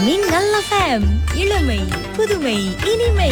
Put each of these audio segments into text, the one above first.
மின்னல் எஃப்எம் இளமை புதுமை இனிமை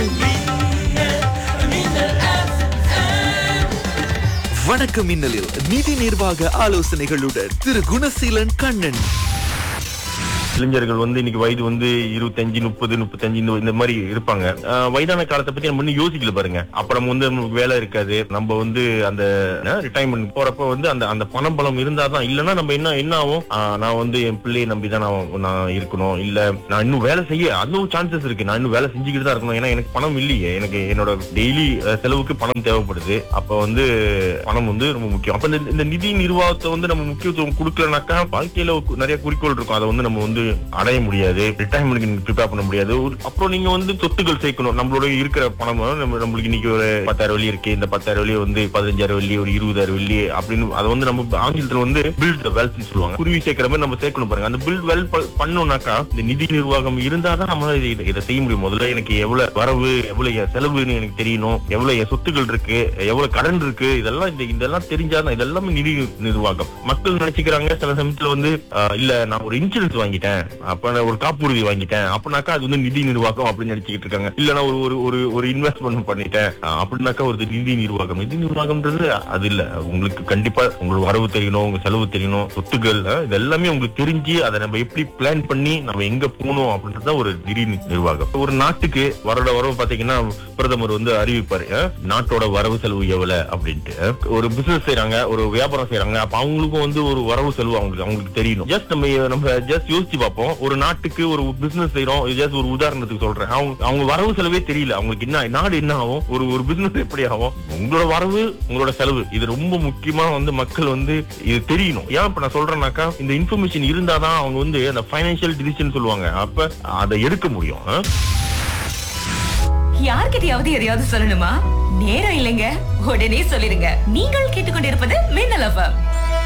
வணக்கம் மின்னலில் நிதி நிர்வாக ஆலோசனைகளுடன் திரு குணசீலன் கண்ணன் இளைஞர்கள் வந்து இன்னைக்கு வயது வந்து இருபத்தஞ்சு முப்பது முப்பத்தஞ்சு இந்த இந்த மாதிரி இருப்பாங்க ஆஹ் வயதான காலத்தை பத்தி நம்ம இன்னும் யோசிக்கல பாருங்க அப்புறம் வந்து நமக்கு வேலை இருக்காது நம்ம வந்து அந்த ரிட்டைர்மெண்ட் போறப்ப வந்து அந்த அந்த பணம் பலம் இருந்தாதான் இல்லைன்னா நம்ம என்ன என்ன ஆகும் ஆஹ் நான் வந்து என் பிள்ளையை நம்பி தான் நான் நான் இருக்கணும் இல்ல நான் இன்னும் வேலை செய்ய அதுவும் சான்சஸ் இருக்கு நான் இன்னும் வேலை செஞ்சுக்கிட்டு தான் இருக்கணும் ஏன்னா எனக்கு பணம் இல்லையே எனக்கு என்னோட டெய்லி செலவுக்கு பணம் தேவைப்படுது அப்ப வந்து பணம் வந்து ரொம்ப முக்கியம் அப்ப இந்த- இந்த நிதி நிர்வாகத்தை வந்து நம்ம முக்கியத்துவம் கொடுக்கலனாக்கா வாழ்க்கையில ஒரு நிறைய குறிக்கோள் இருக்கும் அதை வந்து நம்ம வந்து அடைய முடியாது ரிட்டைர்மெண்ட்க்கு ப்ரிப்பேர் பண்ண முடியாது ஒரு- அப்புறம் நீங்க வந்து சொத்துக்கள் சேர்க்கணும் நம்மளோட இருக்கிற பணம் நம்ம நம்மளுக்கு இன்னைக்கு ஒரு பத்தாயிரம் வெள்ளி இருக்கு இந்த பத்தாயிரம் வெள்ளி வந்து பதினஞ்சாயிரம் வெள்ளி ஒரு இருபதாயிரம் வெள்ளி அப்படின்னு அதை வந்து நம்ம ஆங்கிலத்துல வந்து பில்ட் வெல்த் சொல்லுவாங்க குருவி சேர்க்கிற மாதிரி நம்ம சேர்க்கணும் பாருங்க அந்த பில்ட் வெல் பண்ணோம்னாக்கா இந்த நிதி நிர்வாகம் இருந்தாதான் நம்மளால இதை இதை செய்ய முடியும் முதல்ல எனக்கு எவ்வளவு வரவு எவ்வளவு என் செலவுன்னு எனக்கு தெரியணும் எவ்வளவு என் சொத்துக்கள் இருக்கு எவ்வளவு கடன் இருக்கு இதெல்லாம் இந்த இதெல்லாம் தெரிஞ்சாதான் இதெல்லாமே நிதி நிர்வாகம் மக்கள் நினைச்சுக்கிறாங்க சில சமயத்துல வந்து ஆஹ், இல்ல நான் ஒரு இன்சூரன்ஸ் வாங்கிட்டேன் அப்ப நான் ஒரு காப்புறுதி வாங்கிட்டேன் அப்படின்னாக்கா அது வந்து நிதி நிர்வாகம் அப்படின்னு நினைச்சுக்கிட்டு இருக்காங்க இல்ல நான் ஒரு ஒரு ஒரு ஒரு இன்வெஸ்ட்மெண்ட் பண்ணிட்டேன் ஆஹ், அப்படின்னாக்கா ஒரு நிதி நிர்வாகம் நிதி நிர்வாகம்ன்றது அது இல்ல உங்களுக்கு கண்டிப்பா உங்களுக்கு வரவு தெரியணும் உங்க செலவு தெரியணும் சொத்துக்கள் ஆஹ், இது எல்லாமே உங்களுக்கு தெரிஞ்சு அதை நம்ம எப்படி பிளான் பண்ணி நம்ம எங்க போகணும் அப்படின்றது தான் ஒரு நிதி நிர்வாகம் ஒரு நாட்டுக்கு வருட வரவு பாத்தீங்கன்னா பிரதமர் வந்து அறிவிப்பாரு ஆஹ், நாட்டோட வரவு செலவு எவ்வளவு அப்படின்ட்டு ஒரு பிசினஸ் செய்யறாங்க ஒரு வியாபாரம் செய்யறாங்க அப்ப அவங்களுக்கும் வந்து ஒரு வரவு செலவு அவங்களுக்கு அவங்களுக்கு தெரியணும் ஜஸ்ட் நம்ம நம்ம ஜஸ்ட் யோசிச்சு பார்ப்போம் ஒரு நாட்டுக்கு ஒரு பிசினஸ் செய்யறோம் ஜஸ்ட் ஒரு உதாரணத்துக்கு சொல்றேன் அவங்க அவங்க வரவு செலவே தெரியல அவங்களுக்கு என்ன நாடு என்ன ஆகும் ஒரு ஒரு பிசினஸ் எப்படி ஆகும் உங்களோட வரவு உங்களோட செலவு இது ரொம்ப முக்கியமா வந்து மக்கள் வந்து இது தெரியணும் ஏன் இப்ப நான் சொல்றேன்னாக்கா இந்த இன்ஃபர்மேஷன் இருந்தாதான் அவங்க வந்து அந்த ஃபைனான்சியல் டிசிஷன் சொல்லுவாங்க அப்ப அதை எடுக்க முடியும் ஆ? யார்கிட்டயாவது எதையாவது சொல்லணுமா நேரம் இல்லைங்க உடனே சொல்லிருங்க நீங்கள் கேட்டுக்கொண்டிருப்பது மின்னல் எஃப்எம்